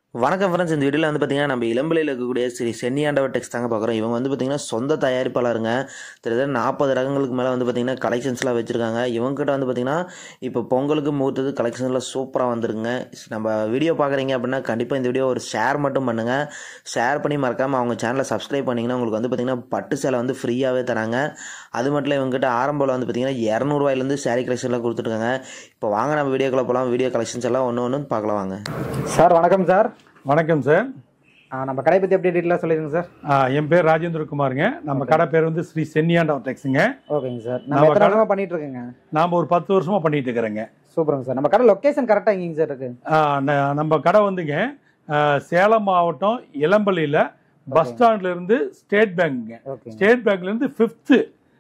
வணக்கம் ஃப்ரெண்ட்ஸ் இந்த வீடியோவில் வந்து பார்த்தீங்கன்னா நம்ம இளம்பிள்ளையில் இருக்கக்கூடிய ஸ்ரீ சென்னியாண்டவர் டெக்ஸ் தாங்க பார்க்குறோம் இவங்க வந்து பார்த்தீங்கன்னா சொந்த தயாரிப்பாளருங்க கிட்டத்தட்ட நாற்பது ரகங்களுக்கு மேலே வந்து பார்த்தீங்கன்னா கலெக்ஷன்ஸ்லாம் வச்சுருக்காங்க இவங்ககிட்ட வந்து பார்த்தீங்கன்னா இப்போ பொங்கலுக்கு மூத்தது கலெக்ஷன்ஸ்லாம் சூப்பராக வந்துருங்க நம்ம வீடியோ பார்க்குறீங்க அப்படின்னா கண்டிப்பாக இந்த வீடியோ ஒரு ஷேர் மட்டும் பண்ணுங்கள் ஷேர் பண்ணி மறக்காமல் அவங்க சேனலை சப்ஸ்கிரைப் பண்ணிங்கன்னா உங்களுக்கு வந்து பார்த்தீங்கன்னா பட்டு சேலை வந்து ஃப்ரீயாகவே தராங்க அது மட்டும் இல்லை இவங்ககிட்ட ஆரம்பத்தில் வந்து பார்த்தீங்கன்னா இரநூறுவாயிலேருந்து சாரீ கலெக்ஷன்லாம் கொடுத்துருக்காங்க இப்போ வாங்க நம்ம வீடியோக்குள்ள போகலாம் வீடியோ கலெக்ஷன்ஸ் எல்லாம் ஒன்று ஒன்று பார்க்கலாம் வாங்க சார் வணக்கம் சார் வணக்கம் சார் ஆ, நம்ம கடை பற்றி எப்படி டீட்டெயிலாக சொல்லிடுங்க சார் ஆ, என் பேர் ராஜேந்திர குமாருங்க நம்ம கடை பேர் வந்து ஸ்ரீ சென்னியாண்டவர் டெக்ஸுங்க ஓகேங்க சார் நம்ம நம்ம எத்தனை கடை- வருஷமா பண்ணிட்டு இருக்கேங்க நாம் ஒரு பத்து வருஷமா பண்ணிட்டு இருக்கிறேங்க சூப்பருங்க சார் நம்ம கடை லொக்கேஷன் கரெக்டாக எங்கேங்க சார் இருக்கு ஆ, ந- நம்ம கடை வந்துங்க ஆ, சேலம் மாவட்டம் இளம்பள்ளியில் பஸ் ஸ்டாண்ட்ல இருந்து ஸ்டேட் பேங்க்குங்க ஓகேங்க ஸ்டேட் பேங்க்ல இருந்து ஃபிஃப்த்து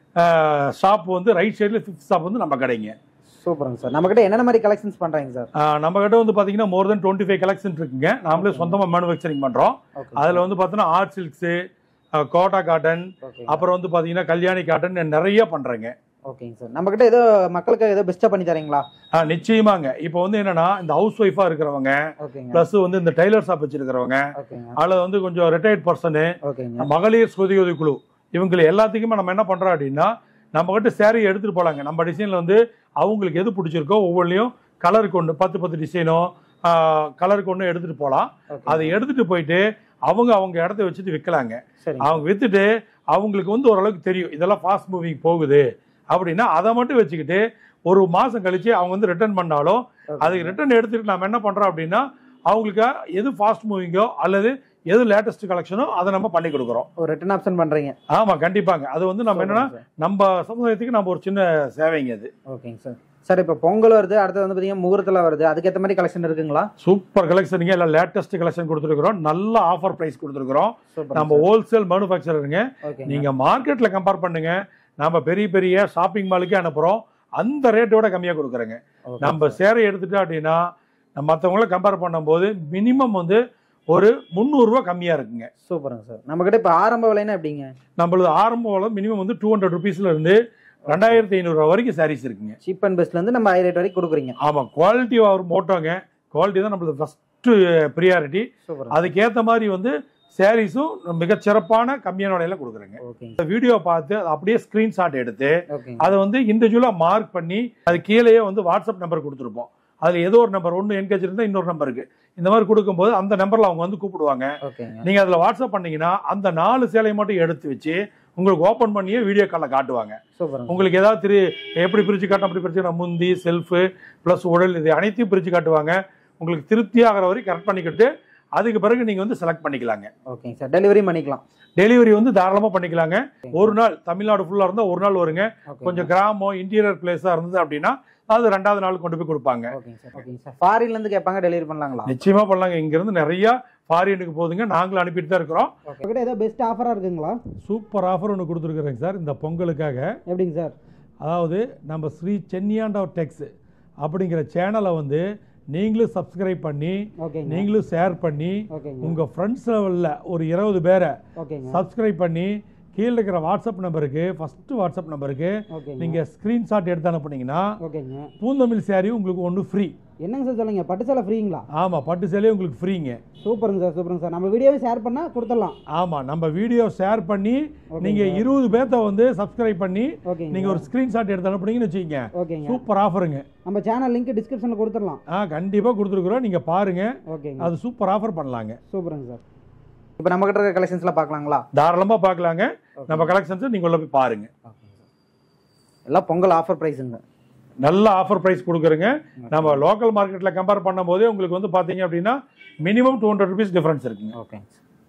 ஷாப் வந்து ரைட் சைடில் ஃபிஃப்த் ஷாப் வந்து நம்ம கடைங்க சூப்பருங்க சார் நம்ம கிட்ட என்னென்ன மாதிரி கலெக்ஷன்ஸ் பண்றாங்க சார் ஆ, நம்ம கிட்ட வந்து பார்த்தீங்கன்னா more than twenty five collection இருக்குங்க நாமளே சொந்தமாக மேனுஃபேக்சரிங் பண்ணுறோம் ஓகே அதில் வந்து பார்த்தீங்கன்னா art silks Kota cotton okay அப்புறம் வந்து பார்த்தீங்கன்னா கல்யாணி காட்டன் நிறைய பண்ணுறேங்க ஓகேங்க சார் நம்ம கிட்ட ஏதோ மக்களுக்கு ஏதோ பெஸ்ட்டாக பண்ணி தரீங்களா ஆ நிச்சயமாங்க இப்போ வந்து என்னன்னா இந்த ஹவுஸ் ஒய்ஃபா இருக்கிறவங்க ஓகேங்க பிளஸ் வந்து இந்த டெய்லர் ஷாப் வச்சிருக்கிறவங்க ஓகேங்க அதில் வந்து கொஞ்சம் ரிட்டையர்ட் பர்சனு ஓகேங்க மகளிர் சுய உதவி குழு இவங்களை எல்லாத்துக்குமே நம்ம என்ன பண்றோம் அப்படின்னா நம்ம கிட்ட சேரீ எடுத்துட்டு போலாங்க நம்ம டிசைன்ல வந்து அவங்களுக்கு எது பிடிச்சிருக்கோ ஒவ்வொன்றையும் கலருக்கு ஒன்று பத்து பத்து டிசைனோ கலருக்கு ஒன்று எடுத்துட்டு போகலாம் அதை எடுத்துட்டு போயிட்டு அவங்க அவங்க இடத்த வச்சுட்டு விற்கலாங்க சரிங்க அவங்க வித்துட்டு அவங்களுக்கு வந்து ஓரளவுக்கு தெரியும் இதெல்லாம் ஃபாஸ்ட் மூவிங் போகுது அப்படின்னா அதை மட்டும் வச்சுக்கிட்டு ஒரு மாசம் கழிச்சு அவங்க வந்து ரிட்டர்ன் பண்ணாலும் அதுக்கு ரிட்டர்ன் எடுத்துட்டு நம்ம என்ன பண்றோம் அப்படின்னா அவங்களுக்கு எது ஃபாஸ்ட் மூவிங்கோ அல்லது எது லேட்டஸ்ட் கலெக்ஷனோ அதை நம்ம பண்ணி கொடுக்குறோம் ஒரு ரிட்டர்ன் ஆப்ஷன் பண்றீங்க ஆமா கண்டிப்பாங்க அது வந்து நம்ம என்னன்னா சூப்பருங்க சார். நம்ம சமுதாயத்துக்கு நம்ம ஒரு சின்ன சேவைங்க அது ஓகேங்க சார் சார் இப்போ பொங்கல் வருது அடுத்து வந்து பார்த்தீங்கன்னா முகூர்த்தத்தில் வருது அதுக்கேற்ற மாதிரி கலெக்ஷன் இருக்குங்களா சூப்பர் கலெக்ஷனுங்க எல்லாம் லேட்டஸ்ட் கலெக்ஷன் கொடுத்துருக்குறோம் நல்ல ஆஃபர் பிரைஸ் கொடுத்துருக்குறோம் சூப்பர் நம்ம ஹோல்சேல் மேனுஃபேக்சருங்க ஓகேங்க நீங்க மார்க்கெட்ல கம்பேர் பண்ணுங்க நம்ம பெரிய பெரிய ஷாப்பிங் மாலுக்கே அனுப்புறோம் அந்த ரேட்டோட கம்மியா கொடுக்குறேங்க ஓகே நம்ம சேரை எடுத்துட்டோம் அப்படின்னா நம்ம மற்றவங்கள கம்பேர் பண்ணும்போது மினிமம் வந்து ஒரு முந்நூறுரூவா கம்மியா இருக்குங்க சூப்பருங்க சார் நம்ம கிட்ட இப்போ ஆரம்ப விலைன்னா எப்படிங்க நம்மளது ஆரம்ப விலை மினிமம் வந்து டூ ஹண்ட்ரட் ருபீஸ்ல இருந்து ரெண்டாயிரத்தி ஐநூறுரூவா வரைக்கும் சாரீஸ் இருக்குங்க சீப் அண்ட் பெஸ்ட்லேருந்து நம்ம ஹை ரேட் வரைக்கும் கொடுக்குறீங்க ஆமா குவாலிட்டி ஒரு மோட்டோங்க குவாலிட்டி தான் நம்மளது ஃபர்ஸ்ட் ப்ரியாரிட்டி சூப்பர் அதுக்கேற்ற மாதிரி வந்து சாரீஸும் மிகச்சிறப்பான கம்மியான விலையில கொடுக்குறேங்க ஓகேங்க இந்த வீடியோ பார்த்து அதை அப்படியே ஸ்கிரீன்ஷாட் எடுத்து ஓகேங்க அதை வந்து இண்டிவிஜுவலாக மார்க் பண்ணி அது கீழேயே வந்து வாட்ஸ்அப் நம்பர் கொடுத்துருப்போம் அதில் ஏதோ ஒரு நம்பர் ஒன்று என்கேஜ் இருந்தால் இன்னொரு நம்பருக்கு இந்த மாதிரி கொடுக்கும்போது அந்த நம்பரில் அவங்க வந்து கூப்பிடுவாங்க ஓகேங்க நீங்கள் அதில் வாட்ஸ்அப் பண்ணீங்கன்னா அந்த நாலு சேலையை மட்டும் எடுத்து வச்சு உங்களுக்கு ஓப்பன் பண்ணியே வீடியோ காலில் காட்டுவாங்க சூப்பருங்க உங்களுக்கு ஏதாவது திரு எப்படி பிரித்து காட்டும் அப்படி பிரிச்சு முந்தி செல்ஃபு ப்ளஸ் உடல் இது அனைத்தையும் பிரித்து காட்டுவாங்க உங்களுக்கு திருப்தி ஆகிற வரைக்கும் கரெக்ட் பண்ணிக்கிட்டு அதுக்கு பிறகு நீங்கள் வந்து செலக்ட் பண்ணிக்கலாங்க ஓகேங்க சார் டெலிவரி பண்ணிக்கலாம் டெலிவரி வந்து தாராளமாக பண்ணிக்கலாங்க ஒரு நாள் தமிழ்நாடு ஃபுல்லாக இருந்தால் ஒரு நாள் வருங்க ஓகே கொஞ்சம் கிராமம் இன்டீரியர் பிளேஸாக இருந்தது அப்படின்னா அது ரெண்டாவது நாள் கொண்டு போய் கொடுப்பாங்க ஓகேங்க சார் ஓகேங்க சார் ஃபாரின்ல இருந்து கேட்பாங்க டெலிவரி பண்ணலாங்களா நிச்சயமா பண்ணலாங்க இங்கிருந்து நிறைய ஃபாரினுக்கு போகுதுங்க நாங்களும் அனுப்பிட்டு தான் இருக்கிறோம் ஓகே கிட்ட ஏதோ பெஸ்ட் ஆஃபரா இருக்குங்களா சூப்பர் ஆஃபர் ஒன்று கொடுத்துருக்குறேங்க சார் இந்த பொங்கலுக்காக எப்படிங்க சார் அதாவது நம்ம ஸ்ரீ சென்னியாண்டவர் டெக்ஸ் அப்படிங்கிற சேனலை வந்து நீங்களும் சப்ஸ்கிரைப் பண்ணி ஓகேங்க நீங்களும் ஷேர் பண்ணி ஓகேங்க உங்கள் ஃப்ரெண்ட்ஸ் லெவலில் ஒரு இருபது பேரை ஓகேங்க சப்ஸ்கிரைப் பண்ணி கீழே இருக்கிற வாட்ஸ்அப் நம்பருக்கு ஃபஸ்ட்டு வாட்ஸ்அப் நம்பருக்கு ஓகேங்க நீங்கள் ஸ்க்ரீன்ஷாட் எடுத்து அனுப்புனீங்கன்னா ஓகேங்க பூந்தமிழ் சாரி உங்களுக்கு ஒன்று ஃப்ரீ என்னங்க சார் சொல்லுங்க பட்டு சேலை ஃப்ரீங்களா ஆமாம் பட்டு சேலையே உங்களுக்கு ஃப்ரீங்க சூப்பருங்க சார் சூப்பருங்க சார் நம்ம வீடியோவை ஷேர் பண்ணா கொடுத்துடலாம் ஆமாம் நம்ம வீடியோ ஷேர் பண்ணி ஓகேங்க நீங்கள் இருபது பேர்த்த வந்து சப்ஸ்கிரைப் பண்ணி ஓகேங்க நீங்கள் ஒரு ஸ்க்ரீன்ஷாட் எடுத்து அனுப்புனீங்கன்னு வச்சுக்கோங்க ஓகேங்க சூப்பர் ஆஃபருங்க நம்ம சேனல் லிங்க் டிஸ்கிரிப்ஷனில் கொடுத்துடலாம் ஆ கண்டிப்பாக கொடுத்துருக்குறோம் நீங்கள் பாருங்கள் ஓகேங்க அது சூப்பர் ஆஃபர் பண்ணலாங்க சூப்பருங்க சார் இப்போ நம்ம கிட்ட இருக்க கலெக்ஷன்ஸ்லாம் பார்க்கலாங்களா தாராளமாக பார்க்கலாங்க நம்ம கலெக்ஷன்ஸை நீங்கள் உள்ள போய் பாருங்க எல்லாம் பொங்கல் ஆஃபர் ப்ரைஸுங்க நல்ல ஆஃபர் ப்ரைஸ் கொடுக்குறேங்க நம்ம லோக்கல் மார்க்கெட்டில் கம்பேர் பண்ணும்போதே உங்களுக்கு வந்து பார்த்தீங்க அப்படின்னா minimum two hundred rupees difference இருக்குங்க ஓகேங்க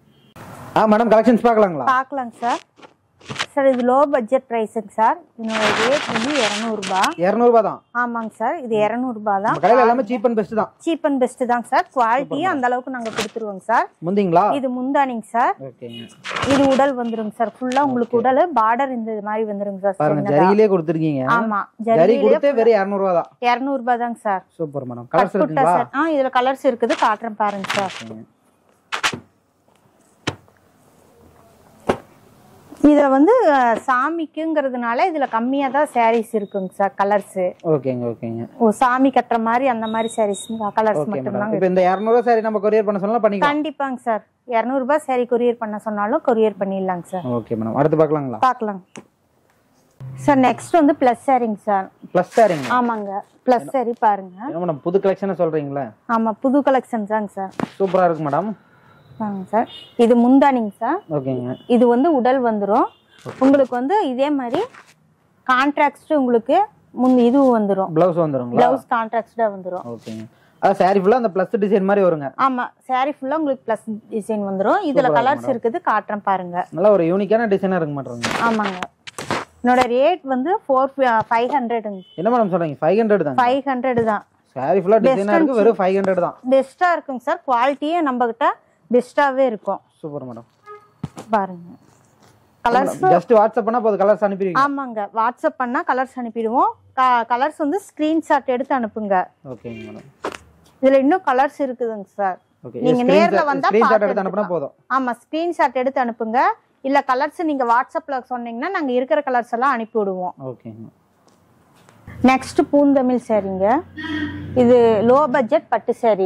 ஆ மேடம் கலெக்ஷன்ஸ் பார்க்கலாங்களா பார்க்கலாங்க சார் சார் இது லோ பட்ஜெட் ப்ரைஸுங்க சார் இதனோட ரேட் வந்து இரநூறுபா இரநூறுபா தான் ஆமாங்க சார் இது இரநூறுபா தான் நம்ம கடையில் எல்லாமே சீப் அண்ட் பெஸ்ட் தான் சீப் அண்ட் பெஸ்ட் தாங்க சார் குவாலிட்டியும் அந்த அளவுக்கு நாங்கள் கொடுத்துருவோங்க சார் முந்திங்களா இது முந்தானிங்க சார் ஓகேங்க இது உடல் வந்துருங்க சார் ஃபுல்லா உங்களுக்கு உடல் பார்டர் இந்த மாதிரி வந்துருங்க சார் பாருங்க சின்னதா. ஜரியிலே கொடுத்துருக்கீங்க ஆமா ஜரி ஜரியிலே கொடுத்தே வெறும் இரநூறுவா தான் இரநூறுபா தாங்க சார் சூப்பர் மேடம் கலர்ஸ் கட்புட்டா இருக்குங்களா சார் ஆ இதுல கலர்ஸ் இருக்குது காட்டுறேன் பாருங்க சார் இதுல வந்து அஹ், சாமிக்குங்கிறதுனால இதுல கம்மியா தான் சாரீஸ் இருக்குங்க சார் கலர்ஸ் ஓகேங்க ஓகேங்க ஓ சாமி கட்டுற மாதிரி அந்த மாதிரி சாரீஸ் கலர்ஸ் ஓகே மேடம் மட்டும்தாங்க இப்போ இந்த இரநூறுவா சாரி நம்ம கொரியர் பண்ண சொன்னாலும் பண்ணிக்கலாம் கண்டிப்பாங்க சார் இரநூறுபா சாரி கொரியர் பண்ண சொன்னாலும் கொரியர் பண்ணிடலாங்க சார் ஓகே மேடம் அடுத்து பார்க்கலாங்களா பார்க்கலாம் சார் நெக்ஸ்ட் வந்து ப்ளஸ் சாரிங்க சார் ப்ளஸ் சாரிங்க ஆமாங்க ப்ளஸ் சாரி பாருங்க என்ன மேடம் புது கலெக்ஷனை சொல்றீங்களா ஆமா புது கலெக்ஷன் தாங்க சார் சூப்பரா இருக்கு மேடம் வாங்க சார் இது முந்தானிங்க சார் ஓகேங்க இது வந்து உடல் வந்துடும் உங்களுக்கு வந்து இதே மாதிரி கான்ட்ராக்ட் உங்களுக்கு முன் இது வந்துடும் பிளவுஸ் வந்துருங்களா பிளவுஸ் கான்ட்ராக்டா வந்துடும் ஓகேங்க அதான் சாரி ஃபுல்லா அந்த ப்ளஸ் டிசைன் மாதிரி வருங்க ஆமா saree ஃபுல்லா உங்களுக்கு ப்ளஸ் டிசைன் வந்துடும் இதுல Super ஆ கலர்ஸ் இருக்கு இருக்குது காட்டுறேன் பாருங்க நல்லா ஒரு யூனிக்கான டிசைனா இருக்க மாட்டேங்க ஆமாங்க என்னோட ரேட் வந்து ஃபோர் ஃபைவ் ஹண்ட்ரடுங்க என்ன மேடம் சொல்றீங்க ஃபைவ் ஹண்ட்ரட் தான் ஃபைவ் ஹண்ட்ரட் தான் சாரி ஃபுல்லா டிசைனா இருக்கு வெறும் ஃபைவ் ஹண்ட்ரட் தான் பெஸ்டா இருக்குங்க சார் குவாலிட்டியே நம்ம கிட்ட பெஸ்டாவே இருக்கும் சூப்பர் மேடம் பாருங்க கலர்ஸ் ஜஸ்ட் வாட்ஸ்அப் பண்ணா போதும் கலர்ஸ் அனுப்பிடுவீங்க ஆமாங்க வாட்ஸ்அப் பண்ணா கலர்ஸ் அனுப்பிடுவோம் கலர்ஸ் வந்து ஸ்கிரீன்ஷாட் எடுத்து அனுப்புங்க ஓகேங்க மேடம் இதுல இன்னும் கலர்ஸ் இருக்குதுங்க சார் ஓகே நீங்க நேர்ல வந்தா ஸ்கிரீன்ஷாட் பார்த்து எடுத்து அனுப்புனா போதும் ஆமா ஸ்கிரீன்ஷாட் எடுத்து அனுப்புங்க இல்ல கலர்ஸ் நீங்க வாட்ஸ்அப்ல சொன்னீங்கன்னா நாங்க இருக்கிற கலர்ஸ் எல்லாம் அனுப்பி விடுவோம் ஓகேங்க நெக்ஸ்ட் பூந்தமிழ் சாரிங்க இது லோ பட்ஜெட் பட்டு சாரி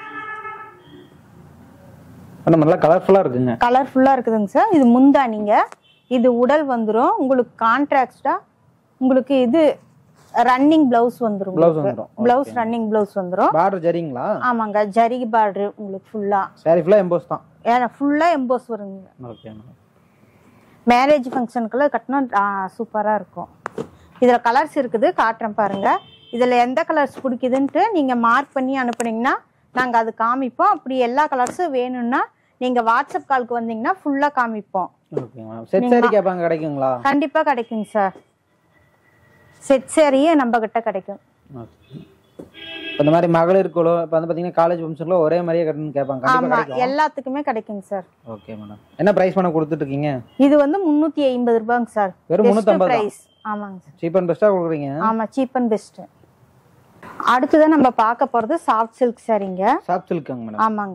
மேடம் நல்லா கலர்ஃபுல்லா இருக்குங்க கலர்ஃபுல்லா இருக்குதுங்க சார் இது முந்தானிங்க இது உடல் வந்துரும் உங்களுக்கு கான்ட்ராக்டா உங்களுக்கு இது ரன்னிங் பிளவுஸ் வந்துரும் Blouse வந்துரும். பிளவுஸ் ரன்னிங் பிளவுஸ் வந்துரும் பார்டர் ஜரிங்களா ஆமாங்க ஜரிகை பார்டர் உங்களுக்கு ஃபுல்லா சாரி ஃபுல்லா எம்போஸ் தான் ஏன்னா ஃபுல்லா எம்போஸ் வருங்க ஓகே மேடம் மேரேஜ் ஃபங்க்ஷனுக்குலாம் கட்டினா சூப்பராக இருக்கும் இதில் கலர்ஸ் இருக்குது காட்டுறேன் பாருங்க இதில் எந்த கலர்ஸ் பிடிக்குதுன்ட்டு நீங்கள் மார்க் பண்ணி அனுப்புனீங்கன்னா நாங்கள் அது காமிப்போம் அப்படி எல்லா கலர்ஸும் வேணும்னா நீங்கள் வாட்ஸ்அப் காலுக்கு வந்தீங்கன்னா ஃபுல்லாக காமிப்போம் ஓகே மேடம் செட் சாரி கேட்பாங்க கிடைக்குங்களா கண்டிப்பாக கிடைக்குங்க சார் செட் சேரியே நம்ம கிட்ட கிடைக்கும் ஓகே இப்போ இந்த மாதிரி மகளிர் குழு இப்போ வந்து பார்த்தீங்கன்னா காலேஜ் ஃபங்க்ஷன்ல ஒரே மாதிரியே கட்டணும்னு கேட்பாங்க கண்டிப்பா ஆமாம் கிடைக்கும் எல்லாத்துக்குமே கிடைக்குங்க சார் ஓகே மேடம் என்ன பிரைஸ் பண்ண கொடுத்துட்டு இருக்கீங்க இது வந்து முந்நூற்றி ஐம்பது ரூபாங்க சார் வெறும் முந்நூற்றம்பது தான் ப்ரைஸ் ஆமாங்க சார் சீப் அண்ட் பெஸ்ட்டாக கொடுக்குறீங்க ஆமாம் சீப் அண்ட் பெஸ்ட்டு அடுத்ததான் நம்ம பார்க்க போகிறது சாஃப்ட் சில்க் சாரிங்க சாஃப்ட் சில்க்குங்க மேடம் ஆமாங்க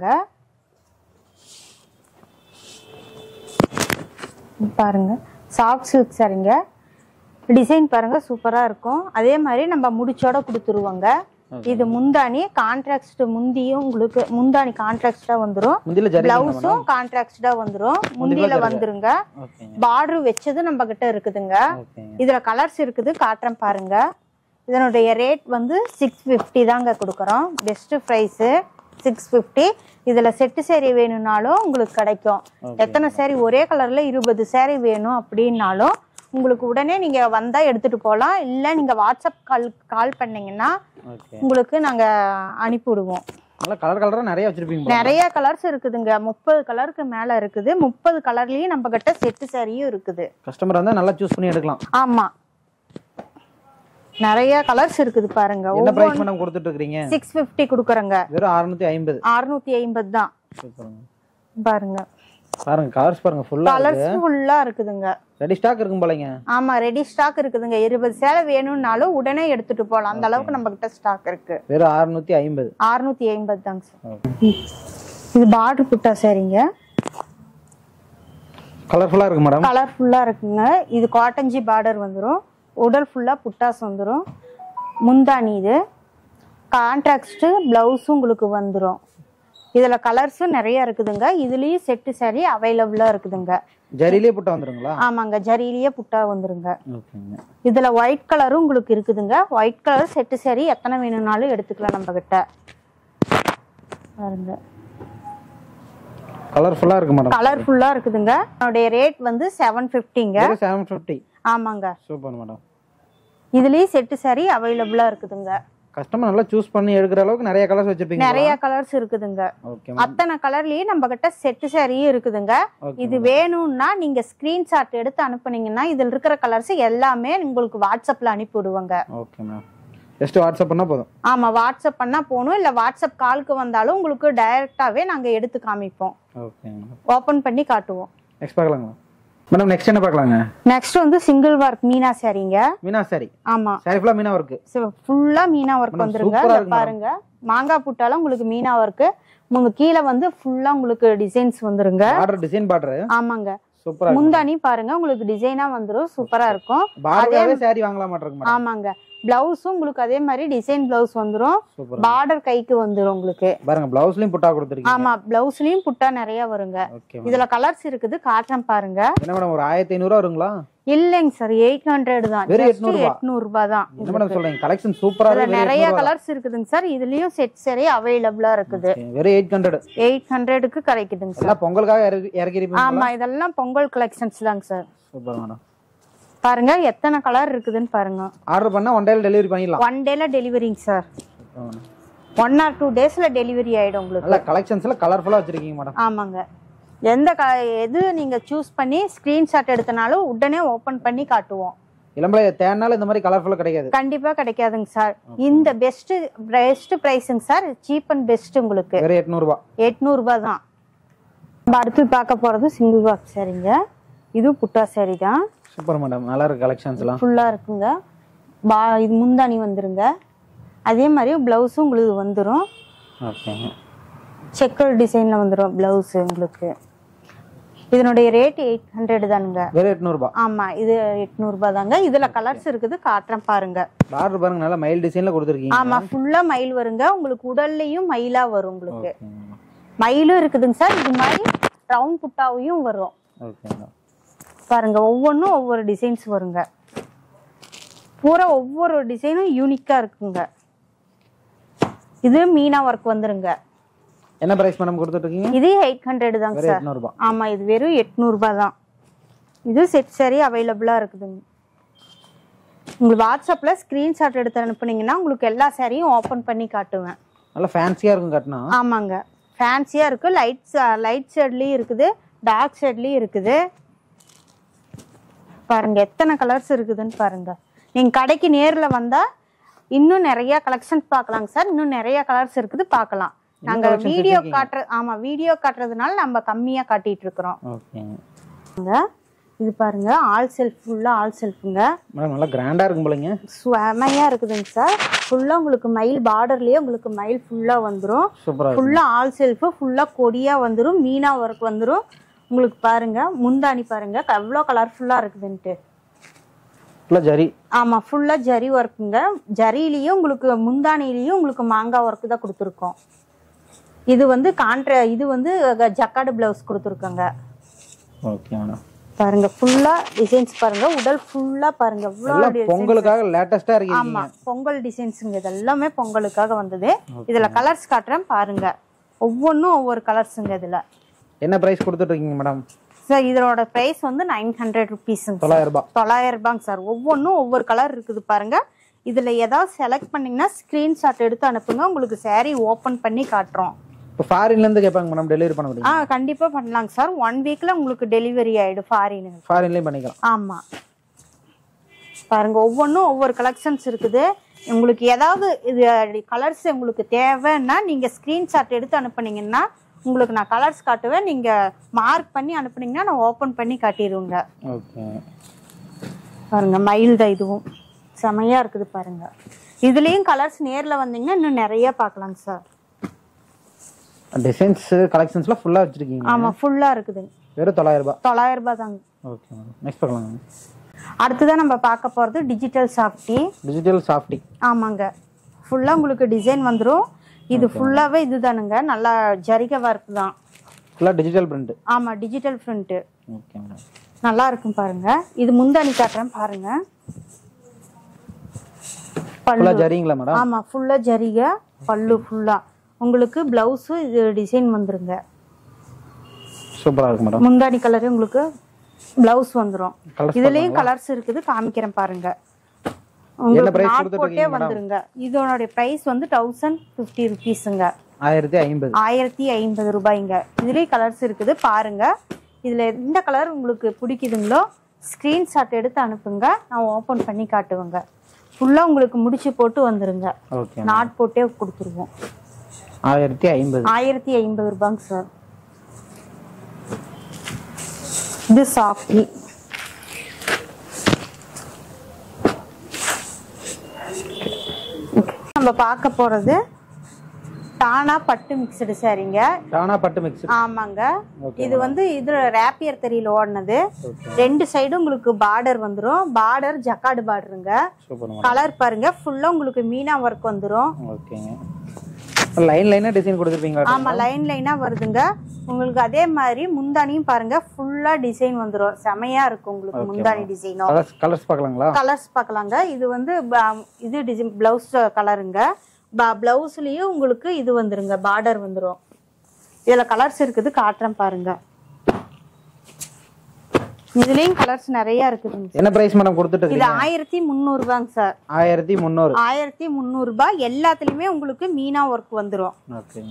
பாருங்க சாஃப்ட் சில்க் சாரிங்க டிசைன் பாருங்க சூப்பரா இருக்கும் அதே மாதிரி நம்ம முடிச்சோட கொடுத்துருவோங்க இது முந்தானி கான்ட்ராக்ட் முந்தியும் உங்களுக்கு முந்தானி கான்ட்ராக்டா வந்துரும் முந்தில ஜரி பிளவுஸும் கான்ட்ராக்டா வந்துரும் முந்தியில வந்துருங்க ஓகேங்க பார்டர் வச்சது நம்ம கிட்ட இருக்குதுங்க ஓகேங்க இதுல கலர்ஸ் இருக்குது காட்டுறேன் பாருங்க இதனுடைய ரேட் வந்து சிக்ஸ் ஃபிஃப்டி தாங்க கொடுக்குறோம் பெஸ்ட் ப்ரைஸு சிக்ஸ் ஃபிஃப்டி இதில் செட்டு சேரீ வேணும்னாலும் உங்களுக்கு கிடைக்கும் எத்தனை சேரீ ஒரே கலரில் இருபது சேரீ வேணும் அப்படின்னாலும் உங்களுக்கு உடனே நீங்கள் வந்தால் எடுத்துகிட்டு போகலாம் இல்லை நீங்கள் வாட்ஸ்அப் கால் கால் பண்ணீங்கன்னா ஓகே உங்களுக்கு நாங்கள் அனுப்பி விடுவோம் நல்லா கலர் கலராக நிறைய வச்சிருப்பீங்க போல. நிறைய கலர்ஸ் இருக்குதுங்க முப்பது கலருக்கு மேலே இருக்குது முப்பது கலர்லேயும் நம்ம கிட்ட செட்டு சேரீயும் இருக்குது கஸ்டமர் வந்தா நல்லா சூஸ் பண்ணி எடுக்கலாம் ஆமா நிறைய கலர்ஸ் இருக்குது பாருங்க என்ன பிரைஸ் மேடம் கொடுத்துட்டு இருக்கீங்க சிக்ஸ் ஃபிஃப்டி கொடுக்குறோங்க வெறும் அறுநூத்தி ஐம்பது அறுநூத்தி ஐம்பது தான் சூப்பருங்க பாருங்க பாருங்க கலர்ஸ் பாருங்க ஃபுல்லா கலர்ஸ் ஃபுல்லா இருக்குதுங்க ரெடி ஸ்டாக் இருக்கும் போலங்க ஆமா ரெடி ஸ்டாக் இருக்குதுங்க இருபது சேலை வேணும்னாலும் உடனே எடுத்துட்டு போகலாம் அந்த அளவுக்கு நம்ம கிட்ட ஸ்டாக் இருக்கு வெறும் அறுநூத்தி ஐம்பது அறுநூத்தி ஐம்பது தாங்க சார் இது பார்டர் புட்டா சரிங்க கலர்ஃபுல்லா இருக்கு மேடம் கலர்ஃபுல்லா இருக்குங்க இது காட்டன்ஜி பார்டர் வந்துரும் உடல் ஃபுல்லா புட்டாஸ் வந்துரும் முந்தானி இது கான்ட்ராக்ட் பிளவுஸும் உங்களுக்கு வந்துரும் இதுல கலர்ஸும் நிறைய இருக்குதுங்க இதுலயும் செட்டு saree அவைலபிளா இருக்குதுங்க ஜரியிலே போட்டு வந்துருங்களா ஆமாங்க ஜரியிலேயே புட்டா வந்துருங்க ஓகேங்க இதுல ஒயிட் கலரும் உங்களுக்கு இருக்குதுங்க ஒயிட் கலர் செட்டு saree எத்தனை வேணும்னாலும் எடுத்துக்கலாம் நம்ம கிட்ட பாருங்க கலர்ஃபுல்லா இருக்கு மேடம் கலர்ஃபுல்லா இருக்குதுங்க அதனுடைய ரேட் வந்து செவன் ஃபிஃப்டிங்க வெறும் செவன் ஃபிஃப்டி ஆமாங்க சூப்பர் மேடம் இதுலயும் செட்டு saree அவைலபிளா இருக்குதுங்க கஸ்டமர் நல்லா சூஸ் பண்ணி எடுக்கிற அளவுக்கு நிறைய கலர்ஸ் வச்சிருப்பீங்க நிறைய கலர்ஸ் இருக்குதுங்க ஓகே அத்தனை கலர்லயே நம்ம கிட்ட செட்டு சாரியும் இருக்குதுங்க ஓகே இது வேணும்னா நீங்க ஸ்கிரீன்ஷாட் எடுத்து அனுப்புனீங்கன்னா இதுல இருக்கிற கலர்ஸ் எல்லாமே உங்களுக்கு வாட்ஸ்அப்ல அனுப்பி விடுவாங்க ஓகே மேம் ஜஸ்ட் வாட்ஸ்அப் பண்ணா போதும் ஆமா வாட்ஸ்அப் பண்ணா போகணும் இல்ல வாட்ஸ்அப் காலுக்கு வந்தாலும் உங்களுக்கு டைரக்டாவே நாங்க எடுத்து காமிப்போம் ஓகே மேடம் ஓபன் பண்ணி காட்டுவோம் நெக்ஸ்ட் பார்க்கலாங்களா மேடம் நெக்ஸ்ட் என்ன பார்க்கலாங்க நெக்ஸ்ட் வந்து சிங்கிள் ஒர்க் மீனா சாரிங்க மீனா சாரி ஆமா சாரி ஃபுல்லா மீனா ஒர்க்கு ஃபுல்லா மீனா ஒர்க் Madam, வந்துருங்க super ஆ இங்க இருக்கு madam. பாருங்க மாங்காய் புட்டால உங்களுக்கு மீனா ஒர்க் உங்க கீழே வந்து ஃபுல்லா உங்களுக்கு டிசைன்ஸ் வந்துருங்க பார்டர் டிசைன் பார்டர் ஆமாங்க சூப்பரா இருக்கு முந்தானி பாருங்க உங்களுக்கு டிசைனா வந்துரும் சூப்பரா இருக்கும் பார்டராவே saree வாங்கலாம் மாட்டிருக்கு மேடம் ஆமாங்க பிளவுஸும் உங்களுக்கு அதே மாதிரி டிசைன் பிளவுஸ் வந்துரும் சூப்பர் பார்டர் கைக்கு வந்துரும் உங்களுக்கு பாருங்க பிளவுஸ்லயும் புட்டா கொடுத்துருக்கீங்க ஆமா பிளவுஸ்லயும் புட்டா நிறைய வருங்க ஓகே இதுல கலர்ஸ் இருக்குது காட்டுறேன் பாருங்க என்ன மேடம் ஒரு ஆயிரத்தி ஐநூறுவா வருங்களா இல்லைங்க சார் எயிட் ஹண்ட்ரட் தான் வெறும் ஜஸ்ட் 800 எட்நூறு ரூபாய் தான் என்ன மேடம் சொல்றீங்க கலெக்ஷன் சூப்பரா இதுல இருக்கு நிறைய கலர்ஸ் இருக்குதுங்க சார் இதுலயும் செட் சரி அவைலபிளா இருக்குது வெறும் எயிட் ஹண்ட்ரட் எயிட் ஹண்ட்ரடுக்கு கிடைக்குதுங்க சார் எல்லாம் பொங்கலுக்காக இறக்கி இறக்கிருப்பீங்க ஆமா இதெல்லாம் பொங்கல் கலெக்ஷன்ஸ் தாங்க சார் சூப்பர் மேடம் பாருங்க எத்தனை கலர் இருக்குதுன்னு பாருங்க ஆர்டர் பண்ணா ஒன் டேல டெலிவரி பண்ணிடலாம் ஒன் டேல டெலிவரிங்க sir Super madam. One or two டேஸ்ல டெலிவரி ஆயிடும் உங்களுக்கு நல்லா கலெக்ஷன்ஸ்ல கலர்ஃபுல்லா வச்சிருக்கீங்க மேடம் ஆமாங்க எந்த க எது நீங்க சூஸ் பண்ணி ஸ்கிரீன்ஷாட் எடுத்தனாலும் உடனே ஓபன் பண்ணி காட்டுவோம் இளம்பலை தேனால இந்த மாதிரி கலர்ஃபுல்லா கிடைக்காது கண்டிப்பா கிடைக்காதுங்க சார் இந்த பெஸ்ட் பெஸ்ட் பிரைஸுங்க சார் சீப் அண்ட் பெஸ்ட் உங்களுக்கு வெறும் எட்நூறு ரூபாய் எட்நூறு ரூபாய் தான் நம்ம அடுத்து பார்க்க போறது சிங்கிள் பாக்ஸ் சரிங்க இது புட்டா சாரி தான் சூப்பர் மேடம் நல்லா இருக்கு கலெக்ஷன்ஸ்லாம் ஃபுல்லா இருக்குங்க பா இது முந்தானி வந்துருங்க அதே மாதிரி பிளவுஸும் உங்களுக்கு வந்துடும் ஓகே செக்கர் டிசைன்ல வந்துடும் பிளவுஸ் உங்களுக்கு இதனுடைய ரேட் எயிட் ஹண்ட்ரட் தானுங்க வெறும் எட்நூறு ரூபாய் ஆமா இது எட்நூறு ரூபாய் தாங்க இதுல கலர்ஸ் இருக்குது காட்டுறேன் பாருங்க ஆர்டர் பாருங்க நல்லா மைல் டிசைன்ல கொடுத்துருக்கீங்க ஆமா ஃபுல்லா மயில் வருங்க உங்களுக்கு உடல்லையும் மயிலா வரும் உங்களுக்கு ஓகே மேடம் மயிலும் இருக்குதுங்க சார் இது மாதிரி ரவுண்ட் புட்டாவையும் வரும் ஓகே மேடம் பாருங்க ஒவ்வொன்றும் ஒவ்வொரு டிசைன்ஸ் வருங்க பூரா ஒவ்வொரு டிசைனும் யூனிக்கா இருக்குங்க இது மீனா ஒர்க் வந்துருங்க என்ன பிரைஸ் மேடம் கொடுத்துட்டு இருக்கீங்க இது எயிட் ஹண்ட்ரட் தாங்க வெறும் சார் எட்நூறு ரூபாய் ஆமா இது வெறும் எட்நூறு ரூபாய் தான் இது செட் சரி அவைலபிளா இருக்குதுங்க உங்களுக்கு வாட்ஸ்அப்ல ஸ்கிரீன்ஷாட் எடுத்து அனுப்புனீங்கன்னா உங்களுக்கு எல்லா சாரியும் ஓபன் பண்ணி காட்டுவேன் நல்லா ஃபேன்சியா இருக்கும் கட்டினா ஆமாங்க ஃபேன்சியா இருக்கு லைட் லைட் ஷேட்லயும் இருக்குது டார்க் ஷேட்லயும் இருக்குது பாருங்க எத்தனை கலர்ஸ் இருக்குதுன்னு பாருங்க நீங்க கடைக்கு நேர்ல வந்தா இன்னும் நிறைய கலெக்ஷன்ஸ் பார்க்கலாங்க சார் இன்னும் நிறைய கலர்ஸ் இருக்குது பார்க்கலாம் நாங்க collections வீடியோ வச்சிருக்கீங்க? காட்டுற ஆமா வீடியோ காட்டுறதுனால நம்ம கம்மியா காட்டிட்டு இருக்கிறோம் ஓகே இது பாருங்க ஆல் செல்ஃப் ஃபுல்லா ஆல் செல்ஃபுங்க மேடம் நல்லா கிராண்டா இருக்கும் போலங்க செமையா இருக்குதுங்க சார் ஃபுல்லா உங்களுக்கு மயில் பார்டர்லயே உங்களுக்கு மயில் ஃபுல்லா வந்துரும் சூப்பரா இருக்கு ஃபுல்லா ஆல் செல்ஃபு ஃபுல்லா கொடியா வந்துரும் மீனா ஒர்க் வந்துரும் உங்களுக்கு பாருங்க முந்தானி பாருங்க எவ்வளோ கலர்ஃபுல்லா இருக்குதுன்ட்டு ஃபுல்லா ஜரி ஆமா ஃபுல்லா ஜரி ஒர்க்குங்க ஜரியிலயும் உங்களுக்கு முந்தானிலையும் உங்களுக்கு மாங்காய் ஒர்க் தான் கொடுத்துருக்கோம் இது வந்து கான்ட்ரா இது வந்து ஜக்காடு பிளவுஸ் கொடுத்துருக்கோங்க ஓகே மேடம் பாருங்க ஃபுல்லா டிசைன்ஸ் பாருங்க உடல் ஃபுல்லா பாருங்க எவ்வளோ எல்லாம் பொங்கலுக்காக லேட்டஸ்டா இருக்கீங்க ஆமா பொங்கல் டிசைன்ஸுங்க இது எல்லாமே பொங்கலுக்காக வந்தது இதுல கலர்ஸ் காட்டுறேன் பாருங்க ஒவ்வொன்றும் ஒவ்வொரு கலர்ஸுங்க இதுல என்ன பிரைஸ் கொடுத்துட்டு இருக்கீங்க மேடம் சார் இதோட பிரைஸ் வந்து நைன் ஹண்ட்ரட் ருபீஸுங்க தொள்ளாயிரம் ரூபாய் தொள்ளாயிரம் ரூபாங்க சார் ஒவ்வொன்றும் ஒவ்வொரு கலர் இருக்குது பாருங்க இதுல ஏதாவது செலக்ட் பண்ணீங்கன்னா ஸ்கிரீன்ஷாட் எடுத்து அனுப்புங்க உங்களுக்கு saree ஓபன் பண்ணி காட்டுறோம் இப்போ ஃபாரின்ல இருந்து கேட்பாங்க மேடம் டெலிவரி பண்ண முடியும் ஆ கண்டிப்பா பண்ணலாங்க சார் ஒன் வீக்ல உங்களுக்கு டெலிவரி ஆயிடும் ஃபாரின் ஃபாரின்லயும் பண்ணிக்கலாம் ஆமா பாருங்க ஒவ்வொன்றும் ஒவ்வொரு கலெக்ஷன்ஸ் இருக்குது உங்களுக்கு ஏதாவது இது கலர்ஸ் உங்களுக்கு தேவைன்னா நீங்க ஸ்கிரீன்ஷாட் எடுத்து அனுப்புனீங்கன்னா உங்களுக்கு நான் கலர்ஸ் காட்டுவேன் நீங்க மார்க் பண்ணி அனுப்புனீங்கன்னா நான் ஓபன் பண்ணி காட்டிடுவேங்க ஓகே பாருங்க மயில் தான் இதுவும் செமையா இருக்குது பாருங்க இதுலயும் கலர்ஸ் நேர்ல வந்தீங்கன்னா இன்னும் நிறைய பார்க்கலாங்க சார் டிசைன்ஸ் கலெக்ஷன்ஸ்லாம் ஃபுல்லா வச்சிருக்கீங்க ஆமா ஃபுல்லா இருக்குது வெறும் தொள்ளாயிரம் ரூபாய் தொள்ளாயிரம் ரூபாய் தாங்க ஓகே மேடம் நெக்ஸ்ட் பார்க்கலாம் அடுத்ததான் நம்ம பார்க்க போறது டிஜிட்டல் சாஃப்டி டிஜிட்டல் சாஃப்டி ஆமாங்க ஃபுல்லா உங்களுக்கு டிசைன் வந்துரும் இது ஃபுல்லாவே இதுதானுங்க நல்லா ஜரிகை ஒர்க் தான் ஃபுல்லா டிஜிட்டல் பிரிண்ட் ஆமா டிஜிட்டல் பிரிண்ட் ஓகே மேடம் நல்லா இருக்கும் பாருங்க இது முந்தானி காட்டுறேன் பாருங்க ஃபுல்லா பல்லு ஜரிங்களா மேடம் ஆமா ஃபுல்லா ஜரிகை பல்லு ஃபுல்லா உங்களுக்கு பிளவுஸு இது டிசைன் வந்துருங்க சூப்பரா இருக்கு மேடம் முந்தானி கலரு உங்களுக்கு பிளவுஸ் வந்துரும் Colours இதுலயும் கலர்ஸ் இருக்குது காமிக்கிறேன் பாருங்க என்ன உங்களுக்கு price நாட் கொடுத்துட்டு போட்டே இருக்கீங்க madam? வந்துருங்க இதோட பிரைஸ் வந்து தௌசண்ட் ஃபிஃப்டி ருபீஸுங்க ஆயிரத்தி ஐம்பது ஆயிரத்தி ஐம்பது ரூபாய்ங்க இதுலயும் கலர்ஸ் இருக்குது பாருங்க இதுல எந்த கலர் உங்களுக்கு பிடிக்குதுங்களோ ஸ்கிரீன்ஷாட் எடுத்து அனுப்புங்க நான் ஓபன் பண்ணி காட்டுவேங்க ஃபுல்லா உங்களுக்கு முடிச்சு போட்டு வந்துருங்க ஓகே நாட் போட்டே கொடுத்துருவோம் ஆயிரத்தி ஐம்பது ஆயிரத்தி ஐம்பது ரூபாங்க சார் இது சாஃப்டி நம்ம பார்க்க போறது டானா பட்டு மிக்சடு சாரீங்க டானா பட்டு மிக்ஸ் ஆமாங்க Okay, இது வந்து இது ரேப்பியர் தெரியல ஓடினது ரெண்டு சைடும் உங்களுக்கு பார்டர் வந்துரும் பார்டர் ஜக்காடு பார்டருங்க சூப்பர் மேடம் கலர் பாருங்க ஃபுல்லா உங்களுக்கு மீனா ஒர்க் வந்துரும் ஓகேங்க லைன் லைனா டிசைன் கொடுத்துருப்பீங்களா ஆமா லைன் லைனா வருதுங்க உங்களுக்கு அதே மாதிரி முந்தானியும் பாருங்க ஃபுல்லா டிசைன் வந்துரும் செமையா இருக்கும் உங்களுக்கு முந்தானி டிசைனும் கலர்ஸ் கலர்ஸ் பார்க்கலாங்களா கலர்ஸ் பார்க்கலாங்க இது வந்து ப- இது டிசைன் பிளவுஸ் கலருங்க பிளவுஸ்லயும் உங்களுக்கு இது வந்துருங்க பார்டர் வந்துரும் இதுல கலர்ஸ் இருக்குது காட்டுறேன் பாருங்க இதுலயும் கலர்ஸ் நிறைய இருக்குதுங்க என்ன பிரைஸ் மேடம் கொடுத்துட்டு இது இருக்கீங்க ஆயிரத்தி முந்நூறு ரூபாங்க சார் ஆயிரத்தி முந்நூறு ஆயிரத்தி முந்நூறு ரூபாய் எல்லாத்துலயுமே உங்களுக்கு மீனா ஒர்க் வந்துரும் ஓகேங்க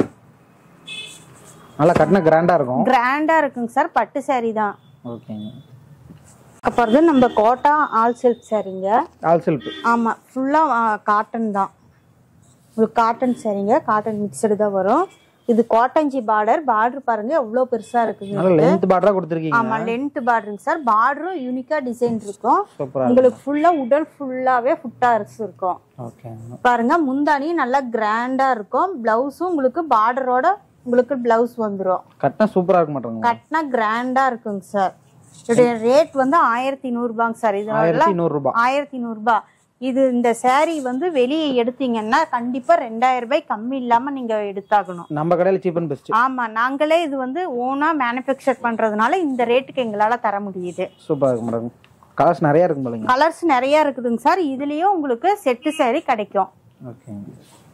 நல்லா கட்டின கிராண்டா இருக்கும் கிராண்டா இருக்குங்க சார் பட்டு saree தான் ஓகேங்க அப்புறம் நம்ம கோட்டா ஆல் சில்க் சாரீங்க ஆல் சில்க் ஆமா ஃபுல்லா காட்டன் தான் உங்களுக்கு காட்டன் சரிங்க காட்டன் மிக்சடு தான் வரும் இது காட்டன்ஜி பார்டர் பார்டர் பாருங்க எவ்வளவு பெருசா இருக்குங்க நல்லா லென்த் பார்டரா கொடுத்துருக்கீங்க ஆமா லென்த் பார்டருங்க சார் பார்டரும் யூனிக்கா டிசைன் இருக்கும் சூப்பரா உங்களுக்கு ஃபுல்லா உடல் ஃபுல்லாவே ஃபுட்டா இருக்கும் ஓகேங்க பாருங்க முந்தானி நல்லா கிராண்டா இருக்கும் பிளவுஸும் உங்களுக்கு பார்டரோட உங்களுக்கு பிளவுஸ் வந்துரும் கட்டினா சூப்பரா இருக்க மாட்டேங்க கட்டினா கிராண்டா இருக்குங்க சார் இதோடைய ரேட் வந்து ஆயிரத்தி நூறுபாங்க சார் இது ஆயிரத்தி நூறு ரூபாய் ஆயிரத்தி நூறுபா இது இந்த saree வந்து வெளியே எடுத்தீங்கன்னா கண்டிப்பா ரெண்டாயிரம் ரூபாய் கம்மி இல்லாம நீங்க எடுத்தாகணும் நம்ம கடையில சீப் அண்ட் பெஸ்ட் ஆமா நாங்களே இது வந்து ஓனா மேனுஃபேக்சர் பண்றதுனால இந்த ரேட்டுக்கு எங்களால தர முடியுது சூப்பரா இருக்கு மேடம் கலர்ஸ் நிறைய இருக்கும் போலங்க கலர்ஸ் நிறைய இருக்குதுங்க சார் இதுலயும் உங்களுக்கு செட்டு saree கிடைக்கும் ஓகேங்க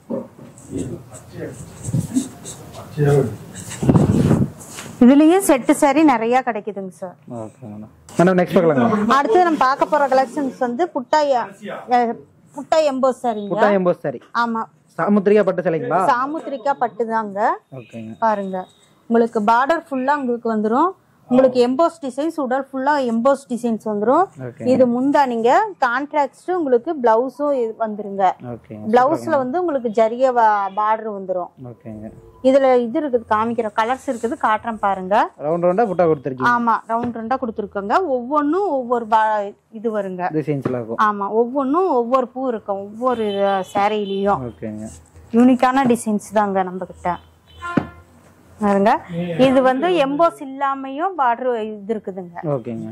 இதுலயும் செட்டு saree நிறைய கிடைக்குதுங்க sir okay madam madam next பார்க்கலாங்களா அடுத்து நம்ம பார்க்க போற கலெக்ஷன்ஸ் வந்து புட்டா அஹ், புட்டா எம்போஸ் சாரிங்க புட்டா எம்போஸ் சாரி ஆமா சாமுத்திரியா பட்டு சிலைங்களா சாமுத்திரிக்கா பட்டுதாங்க ஓகேங்க பாருங்க உங்களுக்கு பார்டர் ஃபுல்லா உங்களுக்கு வந்துரும் உங்களுக்கு எம்போஸ் டிசைன்ஸ் உடல் ஃபுல்லா எம்போஸ் டிசைன்ஸ் வந்துரும் ஓகே இது முந்தா நீங்க கான்ட்ராக்ட் உங்களுக்கு பிளவுஸும் வந்துருங்க ஓகேங்க பிளவுஸ்ல வந்து உங்களுக்கு ஜரிய பார்டர் வந்துரும் ஓகேங்க இதுல இது இருக்குது காமிக்கிற கலர்ஸ் இருக்குது காட்டுறேன் பாருங்க ரவுண்ட் ரவுண்டா புட்டா கொடுத்துருக்கீங்க ஆமா ரவுண்ட் ரவுண்டா கொடுத்துருக்கோங்க ஒவ்வொன்றும் ஒவ்வொரு பா- இது வருங்க டிசைன்ஸ்ல இருக்கும் ஆமா ஒவ்வொன்றும் ஒவ்வொரு பூ இருக்கும் ஒவ்வொரு சேரீலையும் ஓகேங்க யூனிக்கான டிசைன்ஸ் தாங்க நம்ம கிட்ட பாருங்க இது வந்து எம்போஸ் இல்லாமையும் பார்டர் இது இருக்குதுங்க ஓகேங்க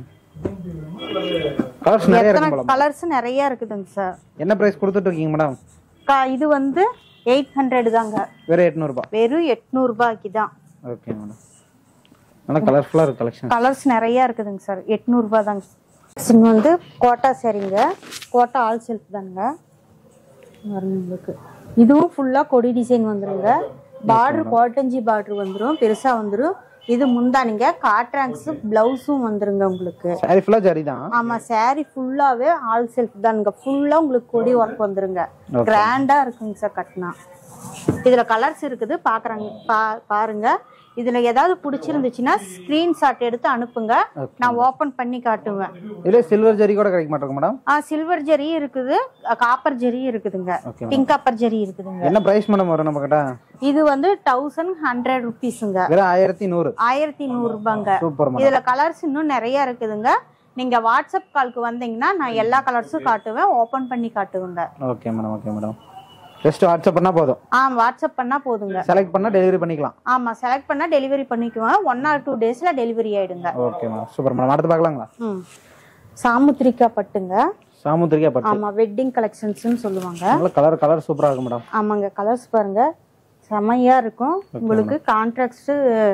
கலர்ஸ் நிறைய எத்தனை இருக்கும் போல கலர்ஸ் நிறைய இருக்குதுங்க சார் என்ன பிரைஸ் கொடுத்துட்டு இருக்கீங்க மேடம் இது வந்து எயிட் ஹண்ட்ரட் தாங்க வெறும் எட்நூறுபா வெறும் எட்நூறு ரூபாய்க்கு தான் ஓகே மேடம் நல்லா கலர்ஃபுல்லா இருக்கு கலெக்ஷன் கலர்ஸ் நிறைய இருக்குதுங்க சார் எட்நூறு ரூபாய் தாங்க இது வந்து கோட்டா சரிங்க கோட்டா ஆல் செல்ஃப் தாங்க பாருங்க உங்களுக்கு இதுவும் ஃபுல்லா கொடி டிசைன் வந்துருங்க பார்டர் கோட்டஞ்சி பார்டர் வந்துரும் பெருசா வந்துரும் இது முந்தானிங்க காட்ராங்ஸ் பிளவுஸும் வந்துருங்க உங்களுக்கு சாரி ஃபுல்லா ஜரி தான் ஆமா saree ஃபுல்லாவே ஆல் செல்ஃப் தானுங்க ஃபுல்லா உங்களுக்கு கொடி ஒர்க் வந்துருங்க கிராண்டா இருக்குங்க சார் கட்டினா இதுல கலர்ஸ் இருக்குது பாக்குறாங்க பா- பாருங்க இதுல ஏதாவது பிடிச்சிருந்துச்சுன்னா ஸ்கிரீன்ஷாட் எடுத்து அனுப்புங்க நான் ஓபன் பண்ணி காட்டுவேன் இதுல சில்வர் ஜரி கூட கிடைக்க மாட்டேங்க மேடம் ஆ சில்வர் ஜெரி இருக்குது காப்பர் ஜெரி இருக்குதுங்க ஓகே பிங்க் காப்பர் ஜெரி இருக்குதுங்க என்ன பிரைஸ் மேடம் வரும் நம்ம கிட்ட இது வந்து தௌசண்ட் ஹண்ட்ரட் ருபீஸுங்க வெறும் ஆயிரத்தி நூறு ஆயிரத்தி நூறு ரூபாங்க சூப்பர் மேடம் இதுல கலர்ஸ் இன்னும் நிறைய இருக்குதுங்க நீங்க வாட்ஸ்அப் கால்க்கு வந்தீங்கன்னா நான் எல்லா கலர்ஸும் காட்டுவேன் ஓபன் பண்ணி காட்டுவேங்க okay madam okay madam just WhatsApp பண்ணா போதும் ஆ வாட்ஸ்அப் பண்ணா போதுங்க செலக்ட் பண்ணா டெலிவரி பண்ணிக்கலாம் ஆமா செலக்ட் பண்ணா டெலிவரி பண்ணிக்குவேன் ஒன் ஆர் டூ டேஸ்ல டெலிவரி ஆயிடுங்க ஓகே மேடம் சூப்பர் மேடம் அடுத்து பார்க்கலாங்களா ம் சாமுத்திரிக்கா பட்டுங்க சாமுத்திரிக்கா பட்டு ஆமா வெட்டிங் கலெக்ஷன்ஸ்னு சொல்லுவாங்க நல்ல கலர் கலர் சூப்பரா இருக்கு மேடம் ஆமாங்க கலர்ஸ் பாருங்க செமையா இருக்கும் உங்களுக்கு கான்ட்ராக்ட்ஸ்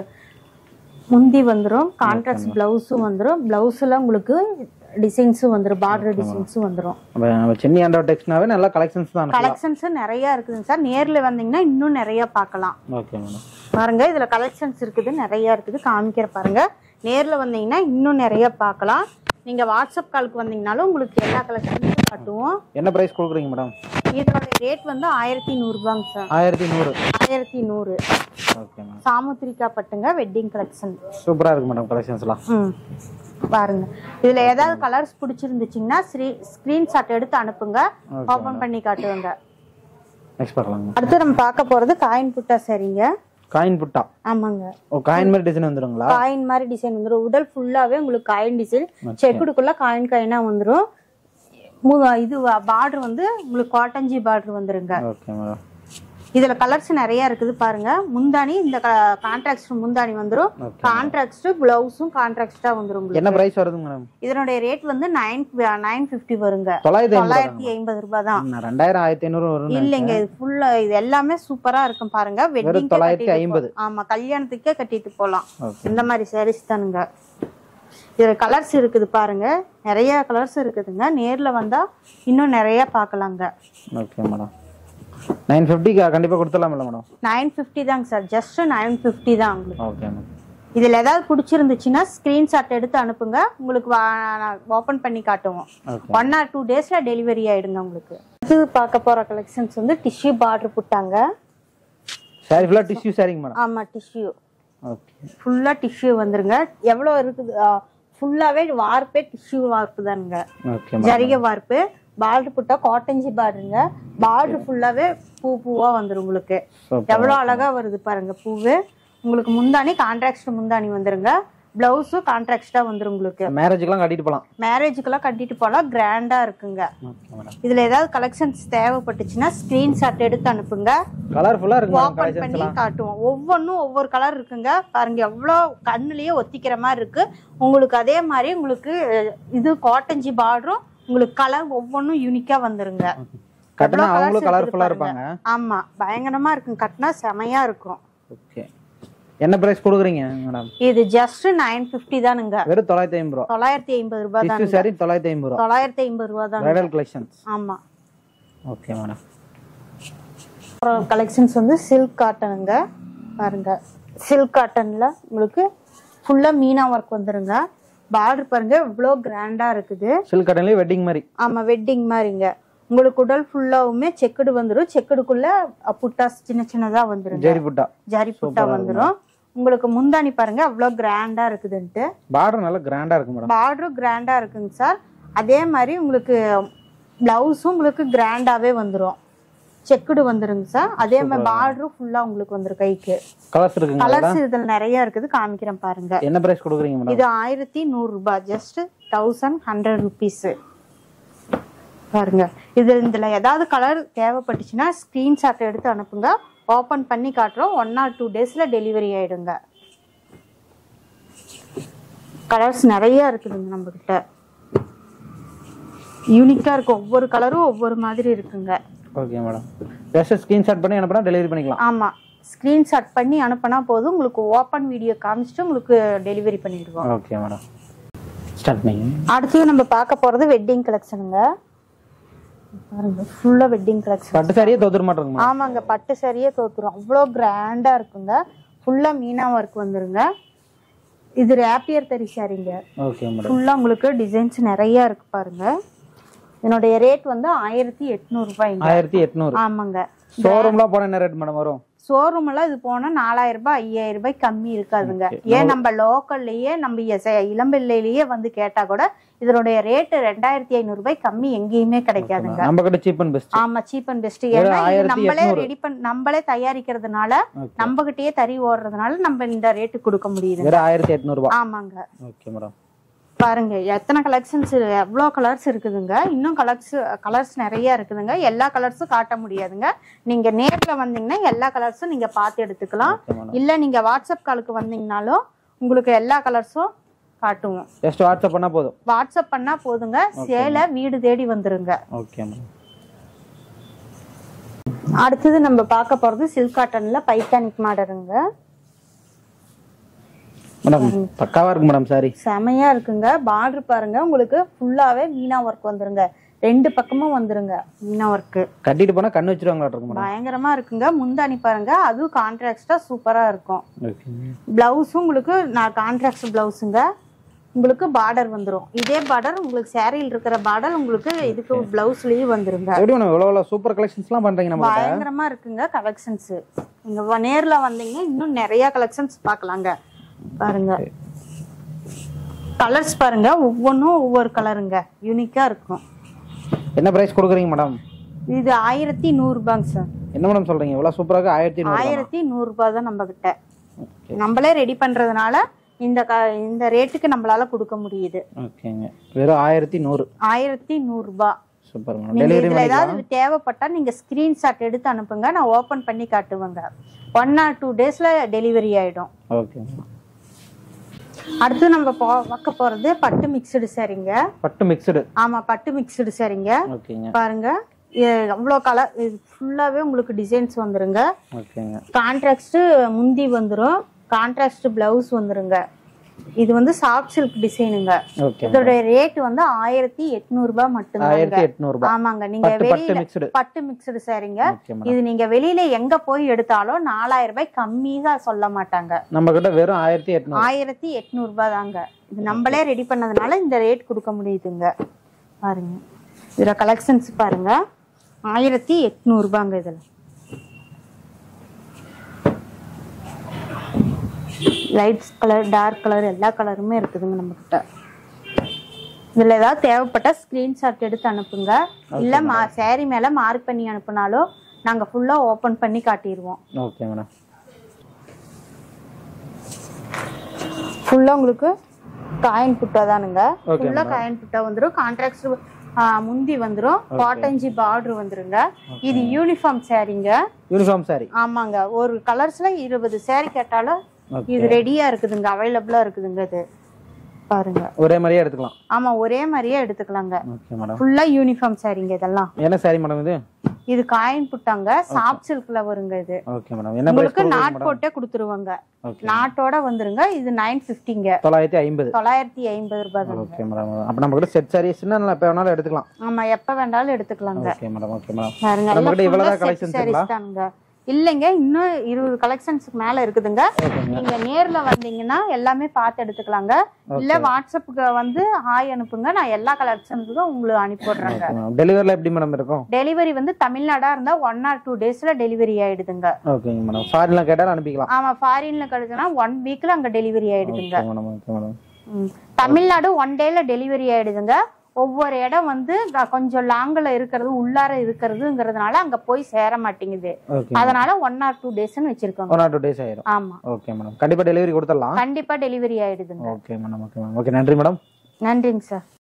முந்தி வந்துரும் கான்ட்ராக்ட்ஸ் பிளவுஸும் வந்துரும் பிளவுஸ்ல உங்களுக்கு டிசைன்ஸும் வந்துரும் பார்டர் டிசைன்ஸும் வந்துரும் நம்ம நம்ம சென்னை ஆண்டோ டெக்ஸ்னாவே நல்ல கலெக்ஷன்ஸ் தான் அனுப்பலாம் கலெக்ஷன்ஸ் நிறைய இருக்குதுங்க சார் நேர்ல வந்தீங்கன்னா இன்னும் நிறைய பார்க்கலாம் ஓகே மேடம் பாருங்க இதுல கலெக்ஷன்ஸ் இருக்குது நிறைய இருக்குது காமிக்கிற பாருங்க நேர்ல வந்தீங்கன்னா இன்னும் நிறைய பார்க்கலாம் நீங்க வாட்ஸ்அப் காலுக்கு வந்தீங்கனாலும் உங்களுக்கு எல்லா கலெக்ஷன்ஸும் காட்டுவோம் என்ன பிரைஸ் கொடுக்குறீங்க மேடம் இதோட ரேட் வந்து ஆயிரத்தி நூறுபாங்க சார் ஆயிரத்தி நூறு ஆயிரத்தி நூறு ஓகே மேடம் சாமுத்திரிக்கா பட்டுங்க வெட்டிங் கலெக்ஷன் சூப்பரா இருக்கு மேடம் கலெக்ஷன்ஸ்லாம் ம் பாருங்க இதுல ஏதாவது கலர்ஸ் பிடிச்சிருந்துச்சுங்கன்னா ஸ்கிரீன்ஷாட் எடுத்து அனுப்புங்க ஓபன் பண்ணி காட்டுவேங்க நெக்ஸ்ட் பார்க்கலாங்க அடுத்து நம்ம பார்க்க போறது காயின் புட்டா சரிங்க காயின் புட்டா ஆமாங்க ஓ காயின் மாதிரி டிசைன் வந்துருங்களா காயின் மாதிரி டிசைன் வந்துரும் உடல் ஃபுல்லாவே உங்களுக்கு காயின் டிசைன் செக்குடுக்குள்ள காயின் காயினா வந்துரும் மு- இது பார்டர் வந்து உங்களுக்கு காட்டன்ஜி பார்டர் வந்துருங்க ஓகே மேடம் இதுல கலர்ஸ் நிறைய இருக்குது பாருங்க முந்தானி இந்த கான்ட்ராக்ட் முந்தானி வந்துரும் Okay. கான்ட்ராக்ட் பிளவுஸும் கான்ட்ராக்டா வந்துரும் உங்களுக்கு என்ன பிரைஸ் வருதுங்க மேடம் இதனுடைய ரேட் வந்து நைன் நைன் பிப்டி வருங்க தொள்ளாயிரத்தி ஐம்பது தொள்ளாயிரத்தி ஐம்பது ரூபாய் தான் நான் ரெண்டாயிரம் ஆயிரத்தி ஐநூறு வரும் இல்லைங்க இது ஃபுல்லா இது எல்லாமே சூப்பரா இருக்கும் பாருங்க வெட்டிங் தொள்ளாயிரத்தி ஐம்பது. ஆமா கல்யாணத்துக்கே கட்டிட்டு போலாம் ஓகே இந்த மாதிரி சாரீஸ் தானுங்க இதுல கலர்ஸ் இருக்குது பாருங்க நிறைய கலர்ஸ் இருக்குதுங்க நேர்ல வந்தா இன்னும் நிறைய பார்க்கலாங்க ஓகே மேடம் நைன் ஃபிஃப்டிக்கு கண்டிப்பாக கொடுத்துடலாம்ல மேடம் நைன் ஃபிஃப்டி தாங்க சார் ஜஸ்ட் நைன் ஃபிஃப்டி தான் உங்களுக்கு ஓகே மேடம் இதுல ஏதாவது பிடிச்சிருந்துச்சுன்னா ஸ்கிரீன்ஷாட் எடுத்து அனுப்புங்க உங்களுக்கு ஓபன் பண்ணி காட்டுவோம் ஓகே ஒன் ஆர் டூ டேஸ்ல டெலிவரி ஆயிடுங்க உங்களுக்கு அடுத்தது பார்க்க போற கலெக்ஷன்ஸ் வந்து டிஷ்யூ பார்டர் புட்டாங்க சாரி ஃபுல்லாக டிஷ்யூ சாரிங்க மேடம் ஆமா டிஷ்யூ ஓகே ஃபுல்லா டிஷ்யூ வந்துருங்க எவ்வளவு இருக்குது ஃபுல்லாவே வார்ப்பே டிஷ்யூ வார்ப்பு தானுங்க ஓகே மேடம் ஜரிகை வார்ப்பு பார்டர் புட்டா காட்டன்ஜி பார்டருங்க பார்டர் ஃபுல்லாவே பூ பூவா வந்துரும் உங்களுக்கு சூப்பர் எவ்வளவு அழகா வருது பாருங்க பூவு உங்களுக்கு முந்தானி கான்ட்ராக்ட் முந்தானி வந்துருங்க பிளவுஸும் கான்ட்ராக்டா வந்துரும் உங்களுக்கு மேரேஜுக்கெல்லாம் கட்டிட்டு போகலாம் மேரேஜுக்கெல்லாம் கட்டிட்டு போலாம் கிராண்டா இருக்குங்க ஓகே மேடம் இதுல ஏதாவது கலெக்ஷன்ஸ் தேவைப்பட்டுச்சுன்னா ஸ்கிரீன்ஷாட் எடுத்து அனுப்புங்க கலர்ஃபுல்லாக இருக்கு மேடம் ஓபன் பண்ணி கலெக்ஷன்ஸ்லாம் காட்டுவோம் ஒவ்வொன்றும் ஒவ்வொரு கலர் இருக்குங்க பாருங்க எவ்வளோ கண்ணுலயே ஒத்திக்கிற மாதிரி இருக்கு உங்களுக்கு அதே மாதிரி உங்களுக்கு அஹ், இது காட்டன்ஜி பார்டரும் உங்களுக்கு கலர் ஒவ்வொன்றும் யூனிக்கா வந்துருங்க கட்டினா எவ்வளவு அவங்களும் colours கலர்ஃபுல்லாக இருக்குது இருப்பாங்க ஆமா பயங்கரமா இருக்கும் கட்டினா செமையா இருக்கும் ஓகே என்ன பிரைஸ் கொடுக்குறீங்க மேடம் இது ஜஸ்ட் நைன் பிப்டி தானுங்க வெறும் தொள்ளாயிரத்தி ஐம்பது ரூபா தொள்ளாயிரத்தி ஐம்பது ரூபாய் டிஷ்யூ தானுங்க சாரி தொள்ளாயிரத்தி ஐம்பது ரூபா தொள்ளாயிரத்தி ஐம்பது ரூபாய் தாங்க பிரைடல் கலெக்ஷன்ஸ் ஆமா ஓகே மேடம் அப்புறம் கலெக்ஷன்ஸ் வந்து சில்க் காட்டனுங்க பாருங்க சில்க் காட்டன்ல உங்களுக்கு ஃபுல்லா மீனா ஒர்க் வந்துருங்க பார்டர் பாருங்க இவ்வளோ கிராண்டா இருக்குது சில்க் கட்டன்லேயே வெட்டிங் மாதிரி ஆமா வெட்டிங் மாதிரிங்க உங்களுக்கு உடல் ஃபுல்லாவுமே செக்குடு வந்துரும் செக்குடுக்குள்ள அஹ், புட்டாஸ் சின்ன சின்னதா வந்துருங்க ஜெரி புட்டா ஜரி புட்டா வந்துரும் உங்களுக்கு முந்தானி பாருங்க அவ்வளோ கிராண்டா இருக்குதுன்ட்டு பார்டர் நல்லா கிராண்டா இருக்கு மேடம் பார்டரும் கிராண்டா இருக்குங்க சார் அதே மாதிரி உங்களுக்கு பிளவுஸும் உங்களுக்கு கிராண்டாவே வந்துரும் செக்குடு வந்துருங்க சார் அதே மாதிரி பார்டரும் ஃபுல்லா உங்களுக்கு வந்துரும் கைக்கு கலர்ஸ் இருக்குங்களா கலர்ஸ் இதுல நிறைய இருக்குது காமிக்கிறேன் பாருங்க என்ன பிரைஸ் கொடுக்குறீங்க மேடம் இது ஆயிரத்தி நூறு ரூபாய் ஜஸ்ட் தௌசண்ட் ஹண்ட்ரட் ருபீஸ் பாருங்க இது இதுல ஏதாவது கலர் தேவைப்பட்டுச்சுன்னா ஸ்கிரீன்ஷாட் எடுத்து அனுப்புங்க ஓபன் பண்ணி காட்டுறோம் ஒன் ஆர் டூ டேஸ்ல டெலிவரி ஆயிடுங்க கலர்ஸ் நிறைய இருக்குதுங்க நம்ம கிட்ட யூனிக்கா இருக்கும் ஒவ்வொரு கலரும் ஒவ்வொரு மாதிரி இருக்குங்க ஓகே மேடம் ஜஸ்ட் ஸ்கிரீன்ஷாட் பண்ணி அனுப்புனா டெலிவரி பண்ணிக்கலாம் ஆமா ஸ்கிரீன்ஷாட் பண்ணி அனுப்புனா போதும் உங்களுக்கு ஓப்பன் வீடியோ காமிச்சிட்டு உங்களுக்கு டெலிவரி பண்ணிடுவோம் ஓகே மேடம் ஸ்டார்ட் பண்ணி அடுத்தது நம்ம பார்க்க போறது வெட்டிங் கலெக்ஷனுங்க பாருங்க ஃபுல்லா வெட்டிங் கலெக்ஷன் பட்டு சாரியே தோத்துற மாட்டேங்க ஆமாங்க பட்டு சரியே தோத்துரும் அவ்வளோ கிராண்டா இருக்குங்க ஃபுல்லா மீனா ஒர்க் வந்துருங்க இது ரேப்பியர் தறி சாரிங்க ஓகே மேடம் ஃபுல்லா உங்களுக்கு டிசைன்ஸ் நிறைய இருக்கு பாருங்க இதனுடைய ரேட் வந்து ஆயிரத்தி எட்நூறு ரூபாய்ங்க ஆயிரத்தி எட்நூறு ஆமாங்க ஷோரூம்லாம் போன என்ன ரேட் மேடம் வரும் ஷோரூம் எல்லாம் இது போனா நாலாயிரம் ரூபாய் ஐயாயிரம் ரூபாய் கம்மி இருக்காதுங்க ஏன் நம்ம லோக்கல்லையே நம்ம எஸ்- இளம்பிள்ளையிலேயே வந்து கேட்டா கூட இதனுடைய ரேட்டு ரெண்டாயிரத்தி ஐநூறு ரூபாய் கம்மி எங்கேயுமே கிடைக்காதுங்க நம்ம கிட்ட சீப் அண்ட் பெஸ்ட் ஆமா சீப் அண்ட் பெஸ்ட் ஏன்னா இது 1800. நம்மளே ரெடி பண்ண நம்மளே தயாரிக்கிறதுனால ஓகே நம்ம கிட்டயே தறி ஓடுறதுனால நம்ம இந்த ரேட்டு கொடுக்க முடியுது வெறும் ஆயிரத்தி எட்நூறுபா ஆமாங்க ஓகே மேடம் பாருங்க எத்தனை கலெக்ஷன்ஸ் எவ்வளோ கலர்ஸ் இருக்குதுங்க இன்னும் கலர்ஸ் கலர்ஸ் நிறைய இருக்குதுங்க எல்லா கலர்ஸும் காட்ட முடியாதுங்க நீங்க நேர்ல வந்தீங்கன்னா எல்லா கலர்ஸும் நீங்க பார்த்து எடுத்துக்கலாம் ஓகே மேடம் இல்ல நீங்க வாட்ஸ்அப் காலுக்கு வந்தீங்கனாலும் உங்களுக்கு எல்லா கலர்ஸும் காட்டுவோம் ஜஸ்ட் வாட்ஸ்அப் பண்ணா போதும் வாட்ஸ்அப் பண்ணா போதுங்க சேலை வீடு தேடி வந்துருங்க ஓகே மேடம் அடுத்தது நம்ம பார்க்க போறது சில்க் காட்டன்ல பைத்தானிக் மாடலுங்க மேடம் பக்காவா இருக்கு மேடம் சாரி செமையா இருக்குங்க பார்டர் பாருங்க உங்களுக்கு ஃபுல்லாவே மீனா ஒர்க் வந்துருங்க ரெண்டு பக்கமும் வந்துருங்க மீனா ஒர்க் கட்டிட்டு போனா கண்ணு வச்சிருவாங்களா இருக்கு மேடம் பயங்கரமா இருக்குங்க முந்தானி பாருங்க அதுவும் கான்ட்ராக்டா சூப்பரா இருக்கும் ஓகே பிளவுஸும் உங்களுக்கு நான் கான்ட்ராக்ட் பிளவுஸுங்க உங்களுக்கு பார்டர் வந்துரும் இதே பார்டர் உங்களுக்கு சேரீல இருக்கிற பார்டர் உங்களுக்கு இதுக்கு பிளவுஸ்லயும் வந்துருங்க எப்படி மேடம் இவ்வளோ இவ்வளோ சூப்பர் கலெக்ஷன்ஸ்லாம் பண்றீங்க நம்ம கிட்ட பயங்கரமா இருக்குங்க கலெக்ஷன்ஸ் நீங்க வ- நேர்ல வந்தீங்க இன்னும் நிறைய கலெக்ஷன்ஸ் பார்க்கலாங்க பாருங்க கலர்ஸ் பாருங்க ஒவ்வொன்றும் ஒவ்வொரு கலருங்க யூனிக்கா இருக்கும் என்ன பிரைஸ் கொடுக்குறீங்க மேடம் இது ஆயிரத்தி நூறு ரூபாங்க சார் என்ன மேடம் சொல்றீங்க இவ்வளோ சூப்பராக ஆயிரத்தி நூறு ஆயிரத்தி நூறு ரூபாய் தான் நம்ம கிட்ட நம்மளே ரெடி பண்றதுனால இந்த க இந்த ரேட்டுக்கு நம்மளால கொடுக்க முடியுது ஓகேங்க வெறும் ஆயிரத்தி நூறு ஆயிரத்தி நூறு ரூபாய் சூப்பர் மேடம் நீங்க டெலிவரி இதுல பண்ணிக்கலாம் ஏதாவது தேவைப்பட்டா நீங்க ஸ்கிரீன்ஷாட் எடுத்து அனுப்புங்க நான் ஓபன் பண்ணி காட்டுவேங்க ஒன் ஆர் டூ டேஸ்ல டெலிவரி ஆயிடும் ஓகே மேடம் அடுத்து நம்ம போ பார்க்க போறது பட்டு மிக்சடு சரிங்க பட்டு மிக்சடு ஆமா பட்டு மிக்சடு சரிங்க ஓகேங்க பாருங்க இது அவ்வளோ கலர் இது ஃபுல்லாவே உங்களுக்கு டிசைன்ஸ் வந்துருங்க ஓகேங்க கான்ட்ராஸ்ட் முந்தி வந்துரும் கான்ட்ராஸ்ட் பிளவுஸ் வந்துருங்க இது வந்து சாஃப்ட் சில்க் டிசைனுங்க ஓகே இதோட ரேட் வந்து ஆயிரத்தி எட்நூறு ரூபாய் மட்டும்தாங்க ஆயிரத்தி எட்நூறுபா ஆமாங்க நீங்க பட்டு பட்டு வெளியில மிக்சடு பட்டு மிக்சடு சாரிங்க ஓகே மேடம் இது நீங்க வெளியில எங்க போய் எடுத்தாலும் நாலாயிரம் ரூபாய் கம்மியா சொல்ல மாட்டாங்க நம்ம கிட்ட வெறும் ஆயிரத்தி எட்நூறு ஆயிரத்தி எட்நூறு ரூபாய் தாங்க இது நம்மளே ரெடி பண்ணதுனால இந்த ரேட் கொடுக்க முடியுதுங்க பாருங்க இதுல கலெக்ஷன்ஸ் பாருங்க ஆயிரத்தி எட்நூறு ரூபாங்க இதுல லைட் கலர் டார்க் கலர் எல்லா கலருமே இருக்குதுங்க நம்ம கிட்ட இதுல ஏதாவது தேவைப்பட்டா ஸ்கிரீன்ஷாட் எடுத்து அனுப்புங்க இல்ல மா சாரி மேல மார்க் பண்ணி அனுப்புனாலும் நாங்க ஃபுல்லா ஓபன் பண்ணி காட்டிடுவோம் ஓகே மேடம் ஃபுல்லா உங்களுக்கு காயின் புட்டா தானுங்க Okay, ஃபுல்லா காயின் புட்டா வந்துரும் கான்ட்ராக்ட் முந்தி வந்துரும் காட்டன்ஜி பார்டர் வந்துருங்க இது யூனிஃபார்ம் சாரீங்க யூனிஃபார்ம் சாரி ஆமாங்க ஒரு கலர்ஸ்ல இருபது saree கேட்டாலும் ஓகே இது ரெடியா இருக்குதுங்க அவைலபிளா இருக்குதுங்க இது பாருங்க ஒரே மாதிரியே எடுத்துக்கலாம் ஆமா ஒரே மாதிரியே எடுத்துக்கலாங்க ஓகே மேடம் ஃபுல்லா யூனிஃபார்ம் சாரீங்க இதெல்லாம் என்ன சாரி மேடம் இது இது காயின் புட்டாங்க சாஃப்ட் சில்க்ல வருங்க இது ஓகே மேடம் என்ன உங்களுக்கு பிரைஸ் நாட் போட்டே கொடுத்துருவாங்க ஓகே நாட்டோட வந்துருங்க இது நைன் பிப்டிங்க தொள்ளாயிரத்தி ஐம்பது தொள்ளாயிரத்தி ஐம்பது ரூபாய் தாங்க ஓகே மேடம் அப்ப நம்ம கிட்ட செட் சாரி சின்ன எப்போ வேணாலும் எடுத்துக்கலாம் ஆமா எப்ப வேண்டாலும் எடுத்துக்கலாங்க ஓகே மேடம் ஓகே மேடம் பாருங்க நம்ம கிட்ட எல்லாம் இவ்வளவுதான் full-ஆ set collections sarees இருக்குங்களா? தானுங்க இல்லைங்க இன்னும் இருபது கலெக்ஷன்ஸ்க்கு மேல இருக்குதுங்க நீங்க நேர்ல வந்தீங்கன்னா எல்லாமே பார்த்து எடுத்துக்கலாங்க இல்ல வாட்ஸ்அப்புக்கு வந்து ஹாய் அனுப்புங்க நான் எல்லா கலெக்ஷன்ஸுக்கும் உங்களுக்கு அனுப்பி விடுறேங்க டெலிவரியில் எப்படி மேடம் இருக்கும் டெலிவரி வந்து தமிழ்நாடா இருந்தா ஒன் ஆர் டூ டேஸ்ல டெலிவரி ஆயிடுதுங்க ஓகேங்க மேடம் ஃபாரின்லாம் கேட்டாலும் அனுப்பிக்கலாம் ஆமா ஃபாரின்ல கிடைச்சுன்னா ஒன் வீக்ல அங்க டெலிவரி ஆயிடுதுங்க ஓகே மேடம் ஓகே மேடம் ம். தமிழ்நாடு ஒன் டேல டெலிவரி ஆயிடுதுங்க ஒவ்வொரு இடம் வந்து க- கொஞ்சம் லாங்கில் இருக்கிறது உள்ளார இருக்கிறதுங்கிறதுனால அங்க போய் சேர மாட்டேங்குது ஓகே அதனால ஒன் ஆர் டூ டேஸ்ன்னு வச்சிருக்கோங்க ஒன் ஆர் டூ டேஸ் ஆயிரும் ஆமா ஓகே மேடம் கண்டிப்பா டெலிவரி கொடுத்துடலாம் கண்டிப்பா டெலிவரி ஆயிடுதுங்க okay madam okay madam okay நன்றி மேடம் நன்றிங்க சார்